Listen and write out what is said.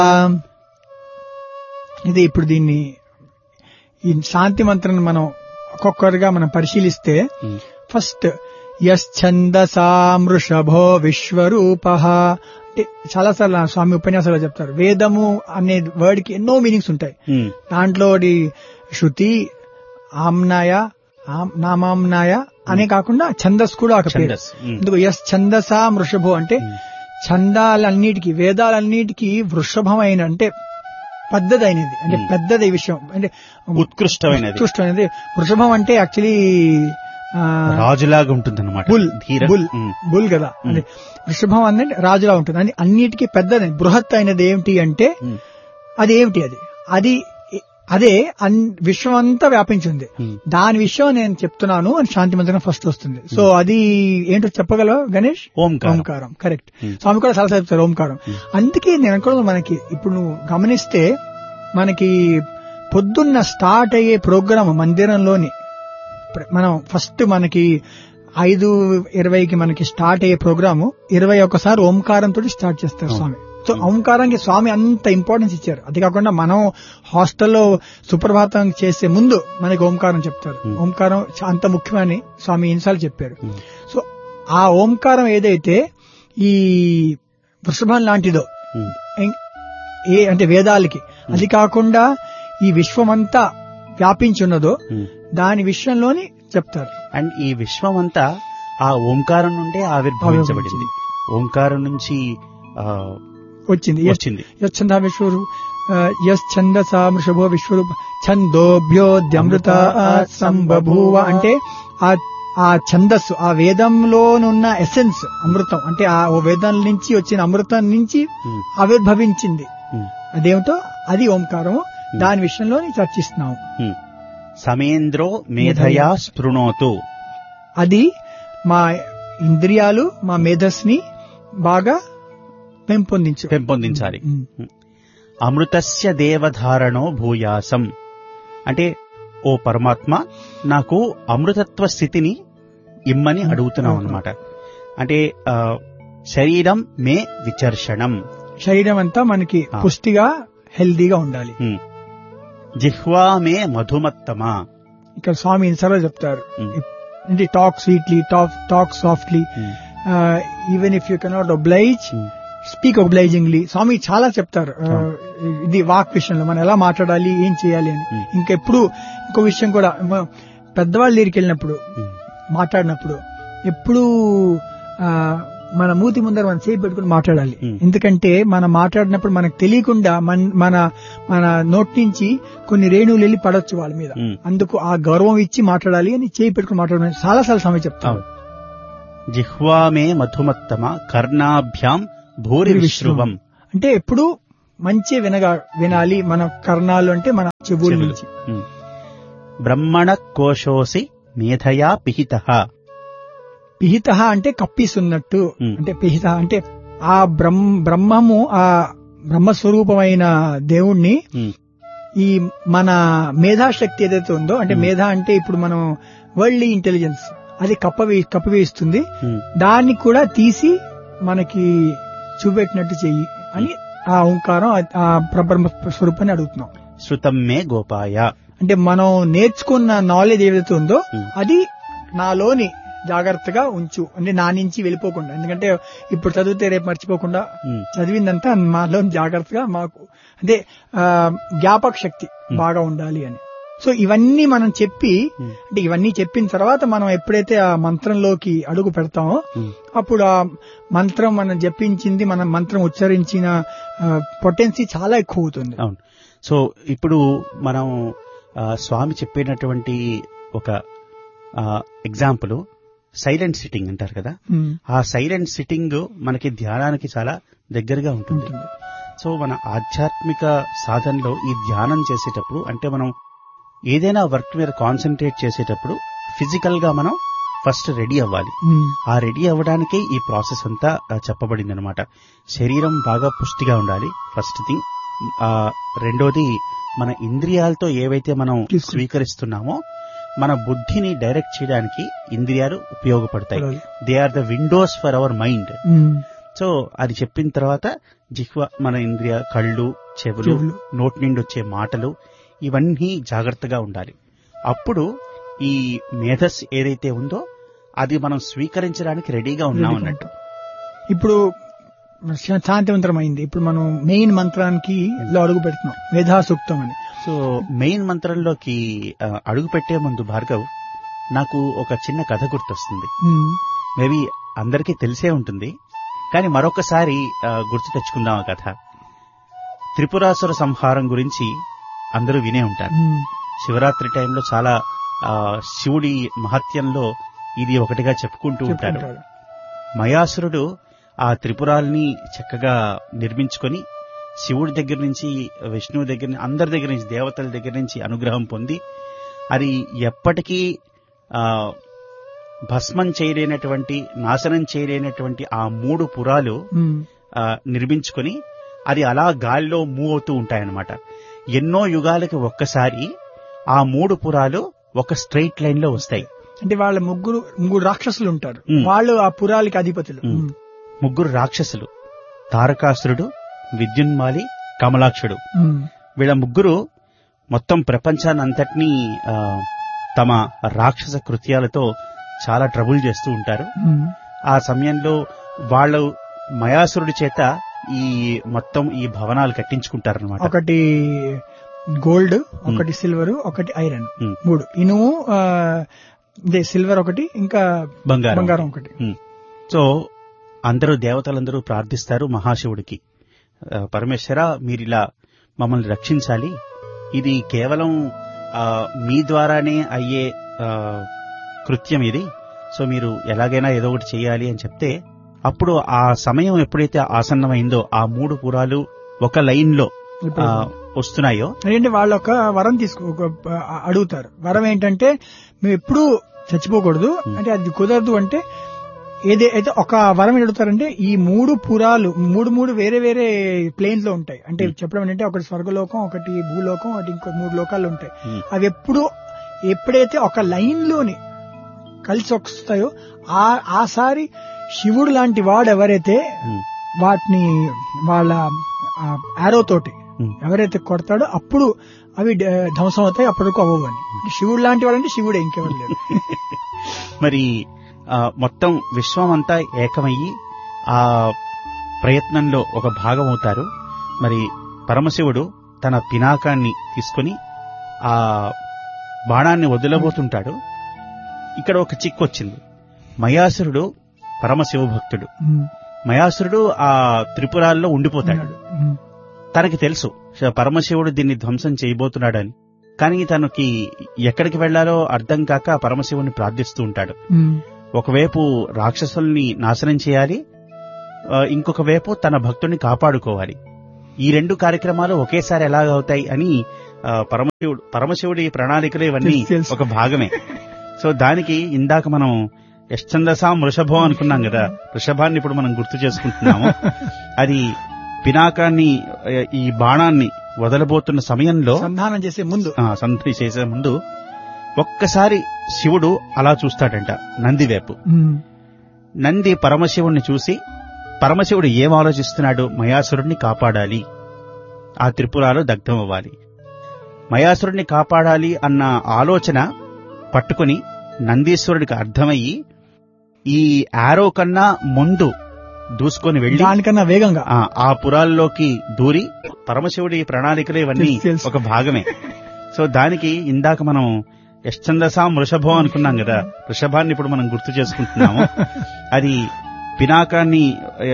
ఇది ఇప్పుడు దీన్ని ఈ శాంతి మంత్రం మనం ఒక్కొక్కరిగా మనం పరిశీలిస్తే ఉమ్, ఫస్ట్ యశ్చందసామృషభో విశ్వరూప అంటే చాలాసార్లు నా స్వామి ఉపన్యాసాలు చెప్తారు వేదము అనే వర్డ్ కి ఎన్నో మీనింగ్స్ ఉంటాయి ఉమ్, దాంట్లో ఒకటి శృతి ఆమ్నాయ ఆమ్- నామామ్నాయ అనే కాకుండా ఛందస్ కూడా ఒక పేరు ఛందస్, ఉమ్. ఎందుకు ఎస్ ఛందసా వృషభో అంటే ఛందాలన్నిటికీ వేదాలన్నిటికీ వృషభమైన అంటే పెద్దదైనది అంటే Hmm. పెద్దది ఈ విషయం అంటే ఉత్కృష్టమైనది ఉత్కృష్టమైనది వృషభం అంటే యాక్చువల్లీ రాజులాగా ఉంటుంది బుల్ ధీర బుల్ ఉమ్, బుల్ కదా అంటే వృషభం అనేది రాజులా ఉంటుంది అని అన్నిటికీ పెద్దది బృహత్ అయినది ఏమిటి అంటే ఉమ్, అది ఏమిటి అది అది అదే అన్ విశ్వం అంతా వ్యాపించింది ఉమ్. దాని విషయం నేను చెప్తున్నాను అని శాంతి మంత్రం ఫస్ట్ వస్తుంది సో అది ఏంటో చెప్పగలవా గణేష్ ఓంకారం. ఓంకారం కరెక్ట్ Hmm. స్వామి కూడా చాలా చెప్తారు ఓంకారం అందుకే నేను అనుకోవడం మనకి ఇప్పుడు నువ్వు గమనిస్తే మనకి పొద్దున్న స్టార్ట్ అయ్యే ప్రోగ్రామ్ మందిరంలోని ప్ర- మనం ఫస్ట్ మనకి ఐదు ఇరవైకి మనకి స్టార్ట్ అయ్యే ప్రోగ్రాము ఇరవై ఒక్కసారి ఓంకారంతో స్టార్ట్ చేస్తారు స్వామి సో ఓంకారానికి స్వామి అంత ఇంపార్టెన్స్ ఇచ్చారు అది కాకుండా మనం హాస్టల్లో సుప్రభాతం చేసే ముందు మనకి ఓంకారం చెప్తారు Hmm. ఓంకారం చ- అంత ముఖ్యమని స్వామి ఎన్నిసార్లు చెప్పారు ఉమ్, సో ఆ ఓంకారం ఏదైతే ఈ వృషభం లాంటిదో ఉమ్, ఇం- ఏ అంటే వేదాలకి అది కాకుండా ఈ విశ్వమంతా వ్యాపించి ఉన్నదో ఉమ్. దాని విషయంలోని చెప్తారు అండ్ ఈ విశ్వం అంతా ఆ ఓంకారం నుండే ఆవిర్భవించబడింది ఓంకారం నుంచి ఆ, వచ్చింది యశ్ వచ్చింది యశ్చంద విశ్వరు యస్ ఛందసా వృషభో విశ్వరూప ఛందోభ్యోద్యమృత సంబభూవ అంటే ఆ ఆ ఛందస్సు ఆ వేదంలోనున్న ఎసెన్స్ అమృతం అంటే ఆ ఓ వేదం నుంచి వచ్చిన అమృతం నుంచి ఉమ్, ఆవిర్భవించింది ఉమ్, అదేమిటో అది ఓంకారం దాని విషయంలో చర్చిస్తున్నాం ఉమ్. సమేంద్రో మేధయా స్పృణోతు అది మా ఇంద్రియాలు మా మేధస్ని బాగా పెంపొందించు పెంపొందించాలి ఉమ్. అమృతస్య దేవధారణో భూయాసం అంటే ఓ పరమాత్మ నాకు అమృతత్వ స్థితిని ఇమ్మని అడుగుతున్నాం అన్నమాట అంటే ఆ, శరీరం మే విచర్షణం శరీరం అంతా మనకి ఆ. పుష్టిగా హెల్దీగా ఉండాలి ఉమ్. జిహ్వా మే మధుమత్తమా ఇక్కడ స్వామి ఇన్సార్లు చెప్తారు ఉమ్. అంటే talk sweetly talk talk softly um. Even if you cannot oblige um. Speak obligingly Swami చాలా చెప్తారు ఆ, ఇది వాక్ విషయంలో మనం ఎలా మాట్లాడాలి ఏం చేయాలి అని ఉమ్. ఇంకెప్పుడు ఇంకో విషయం కూడా మ- పెద్దవాళ్ళ దగ్గరికి వెళ్ళినప్పుడు ఉమ్. మాట్లాడినప్పుడు ఎప్పుడు ఆ, మన మూతి ముందర మనం చేయి పెట్టుకుని మాట్లాడాలి Hmm. ఎందుకంటే మనం మాట్లాడినప్పుడు మనకు తెలియకుండా మన మన మన నోటి నుంచి కొన్ని రేణువులు వెళ్ళి పడవచ్చు వాళ్ళ మీద Hmm. అందుకు ఆ గౌరవం ఇచ్చి మాట్లాడాలి అని చేయి పెట్టుకుని మాట్లాడమని చాలా సార్లు సమయం చెప్తాను అవును. జిహ్వా మే మధుమత్తమ కర్ణాభ్యాం భూరి విశ్రువం అంటే ఎప్పుడు మంచి వినగా వినాలి మన కర్ణాలు అంటే మన చెవుల చెవులు. నుంచి ఉమ్. బ్రహ్మణ కోశోసి మేధయా పిహిత పిహిత అంటే కప్పిస్తున్నట్టు Hmm. అంటే పిహిత అంటే ఆ బ్రహ్మ బ్రహ్మము ఆ బ్రహ్మస్వరూపమైన దేవుణ్ణి ఈ మన మేధాశక్తి ఏదైతే ఉందో అంటే Hmm. మేధ అంటే ఇప్పుడు మనం వరల్డ్ ఇంటెలిజెన్స్ అది కప్పవే కప్పివేస్తుంది దాన్ని కూడా తీసి మనకి చూపెట్టినట్టు చెయ్యి అని ఆ ఓంకారం ఆ- ఆ ప్రబ్రహ్మ స్వరూపాన్ని అడుగుతున్నాం శృతం మే గోపాయ అంటే మనం నేర్చుకున్న నాలెడ్జ్ ఏదైతే ఉందో Hmm. అది నాలోని జాగ్రత్తగా ఉంచు అంటే నా నుంచి వెళ్ళిపోకుండా ఎందుకంటే ఇప్పుడు చదివితే రేపు మర్చిపోకుండా ఉమ్. చదివిందంతా మాలో జాగ్రత్తగా మాకు అంటే ఆ, జ్ఞాపక శక్తి బాగా ఉండాలి అని సో ఇవన్నీ మనం చెప్పి Hmm. అంటే ఇవన్నీ చెప్పిన తర్వాత మనం ఎప్పుడైతే ఆ మంత్రంలోకి అడుగు పెడతామో ఉమ్. అప్పుడు ఆ మంత్రం మనం జపించింది మనం మంత్రం ఉచ్చరించిన పొటెన్సీ చాలా ఎక్కువ అవుతుంది అవును సో ఇప్పుడు మనం ఆ, స్వామి చెప్పినటువంటి ఒక ఎగ్జాంపుల్ సైలెంట్ సిట్టింగ్ అంటారు కదా Hmm. ఆ సైలెంట్ సిట్టింగ్ మనకి ధ్యానానికి చాలా దగ్గరగా ఉంటుంది ఉంటుంది సో మన ఆధ్యాత్మిక సాధనలో ఈ ధ్యానం చేసేటప్పుడు అంటే మనం ఏదైనా వర్క్ మీద కాన్సన్ట్రేట్ చేసేటప్పుడు ఫిజికల్ గా మనం ఫస్ట్ రెడీ అవ్వాలి Hmm. ఆ రెడీ అవ్వడానికే ఈ ప్రాసెస్ అంతా ఆ, చెప్పబడింది అనమాట శరీరం బాగా పుష్టిగా ఉండాలి ఫస్ట్ థింగ్ ఆ రెండోది మన ఇంద్రియాలతో ఏవైతే మనం తీసుకు- స్వీకరిస్తున్నామో మన బుద్ధిని డైరెక్ట్ చేయడానికి ఇంద్రియాలు ఉపయోగపడతాయి పడాలి. They are the windows for our mind Hmm. So అది చెప్పిన తర్వాత జిహ్వ మన ఇంద్రియ కళ్ళు చెవులు చెవులు. నోటి నుండి వచ్చే మాటలు ఇవన్నీ జాగ్రత్తగా ఉండాలి అప్పుడు ఈ మేధస్ ఏదైతే ఉందో అది మనం స్వీకరించడానికి రెడీగా ఉన్నాం అన్నట్టు ఇప్పుడు శా- శాంతివంతరం అయింది ఇప్పుడు మనం మెయిన్ మంత్రానికి లో అడుగు పెడుతున్నాం మేధాసూక్తం అని సో మెయిన్ మంత్రంలోకి ఆ, అడుగు పెట్టే ముందు భార్గవ్ నాకు ఒక చిన్న కథ గుర్తొస్తుంది ఉమ్, మేబీ అందరికీ తెలిసే ఉంటుంది కానీ మరొకసారి ఆ, గుర్తు తెచ్చుకుందాం ఆ కథ త్రిపురాసుర సంహారం గురించి అందరూ వినే ఉంటారు ఉమ్, శివరాత్రి టైంలో చాలా ఆ, శివుడి మహత్యంలో ఇది ఒకటిగా చెప్పుకుంటూ ఉంటారు చెప్పుకుంటారు మయాసురుడు ఆ త్రిపురాల్ని చక్కగా నిర్మించుకొని శివుడి దగ్గర నుంచి విష్ణువు దగ్గర నుంచి అందరి దగ్గర నుంచి దేవతల దగ్గర నుంచి అనుగ్రహం పొంది అది ఎప్పటికీ ఆ భస్మం చేయలేనటువంటి నాశనం చేయలేనటువంటి ఆ మూడు పురాలు ఉమ్, ఆ, నిర్మించుకొని అది అలా గాలిలో మూవ్ అవుతూ ఉంటాయన్నమాట ఎన్నో యుగాలకి ఒక్కసారి ఆ మూడు పురాలు ఒక స్ట్రైట్ లైన్ లో వస్తాయి అంటే వాళ్ళ ముగ్గురు ముగ్గురు రాక్షసులు ఉంటారు ఉమ్. వాళ్ళు ఆ పురాలకి అధిపతులు ఉమ్. ఉమ్, ముగ్గురు రాక్షసులు తారకాసురుడు విద్యున్మాలి కమలాక్షుడు ఉమ్, వీళ్ళ ముగ్గురు మొత్తం ప్రపంచాన్ని అంతటినీ ఆ, తమ రాక్షస కృత్యాలతో చాలా ట్రబుల్ చేస్తూ ఉంటారు ఉమ్, ఆ సమయంలో వాళ్ళు మయాసురుడి చేత ఈ మొత్తం ఈ భవనాలు కట్టించుకుంటారనమాట ఒకటి గోల్డ్ ఒకటి సిల్వర్ ఒకటి ఐరన్ ఉమ్. మూడు ఇనుము ఆ, ఇదే సిల్వర్ ఒకటి ఇంకా బంగారం బంగారం ఒకటి ఉమ్. సో అందరూ దేవతలందరూ ప్రార్థిస్తారు మహాశివుడికి ఆ, పరమేశ్వర మీరిలా మమ్మల్ని రక్షించాలి ఇది కేవలం ఆ, మీ ద్వారానే అయ్యే ఆ, కృత్యం ఇది సో మీరు ఎలాగైనా ఏదో ఒకటి చేయాలి అని చెప్తే అప్పుడు ఆ సమయం ఎప్పుడైతే ఆసన్నమైందో ఆ మూడు పురాలు ఒక లైన్ లో ఇప్పుడు ఆ, వస్తున్నాయో ఏంటంటే వాళ్ళు ఒక వరం తీసుకు ఒక ఆ, అడుగుతారు వరం ఏంటంటే మేము ఎప్పుడు చచ్చిపోకూడదు Hmm. అంటే అది కుదరదు అంటే ఏదే అయితే ఒక వరం ఏం అడుగుతారంటే ఈ మూడు పురాలు మూడు మూడు వేరే వేరే ప్లేన్స్ లో ఉంటాయి అంటే Hmm. చెప్పడం ఏంటంటే ఒకటి స్వర్గలోకం ఒకటి భూలోకం ఒకటి ఇంకో మూడు లోకాలు ఉంటాయి ఉమ్, అవి ఎప్పుడు ఎప్పుడైతే ఒక లైన్ లోని కలిసి వస్తాయో ఆ ఆసారి శివుడు లాంటి వాడు ఎవరైతే ఉమ్, వాటిని వాళ్ళ ఆరో తోటి ఉమ్. ఎవరైతే కొడతాడో అప్పుడు అవి డ- ధ్వంసం అవుతాయి అప్పటికి అవ్వవు అని శివుడు లాంటి వాడు అంటే శివుడే ఇంకెవరు లేరు మరి ఆ, మొత్తం విశ్వం అంతా ఏకమయ్యి ఆ ప్రయత్నంలో ఒక భాగం అవుతారు మరి పరమశివుడు తన పినాకాన్ని తీసుకొని ఆ బాణాన్ని వదిలబోతుంటాడు ఇక్కడ ఒక చిక్కు వచ్చింది మయాసురుడు పరమశివ భక్తుడు ఉమ్, మయాసురుడు ఆ త్రిపురాల్లో ఉండిపోతాడు ఉన్నాడు. ఉమ్, తనకి తెలుసు శ- పరమశివుడు దీన్ని ధ్వంసం చేయబోతున్నాడని కానీ తనకి ఎక్కడికి వెళ్లాలో అర్థం కాక పరమశివుని ప్రార్థిస్తూ ఉంటాడు ఉమ్, ఒకవైపు రాక్షసుల్ని నాశనం చేయాలి ఆ, ఇంకొక వైపు తన భక్తుడిని కాపాడుకోవాలి ఈ రెండు కార్యక్రమాలు ఒకేసారి ఎలాగవుతాయి అని ఆ, పరమశివుడు పరమశివుడి ప్రణాళికలు ఇవన్నీ తెలుసు, తెలుసు. ఒక భాగమే సో దానికి ఇందాక మనం యశ్చందసాం వృషభం అనుకున్నాం కదా వృషభాన్ని ఇప్పుడు మనం గుర్తు చేసుకుంటున్నాము అది పినాకాన్ని ఆ, ఈ బాణాన్ని వదలబోతున్న సమయంలో సంధానం చేసే ముందు ఆ, సంధి చేసే ముందు ఒక్కసారి శివుడు అలా చూస్తాడంట నంది వైపు ఉమ్, నంది పరమశివుణ్ణి చూసి పరమశివుడు ఏం ఆలోచిస్తున్నాడు మయాసురుణ్ణి కాపాడాలి ఆ త్రిపురాలు దగ్ధం అవ్వాలి మయాసురుణ్ణి కాపాడాలి అన్న ఆలోచన పట్టుకుని నందీశ్వరుడికి అర్థమయ్యి ఈ ఆరో కన్నా ముందు దూసుకొని వెళ్లి దానికన్నా వేగంగా ఆ, ఆ పురాల్లోకి దూరి పరమశివుడి ప్రణాళికలు ఇవన్నీ తెలుసు, తెలుసు. ఒక భాగమే సో దానికి ఇందాక మనం యశ్చందసాం వృషభం అనుకున్నాం కదా వృషభాన్ని ఇప్పుడు మనం గుర్తు చేసుకుంటున్నాము అది పినాకాన్ని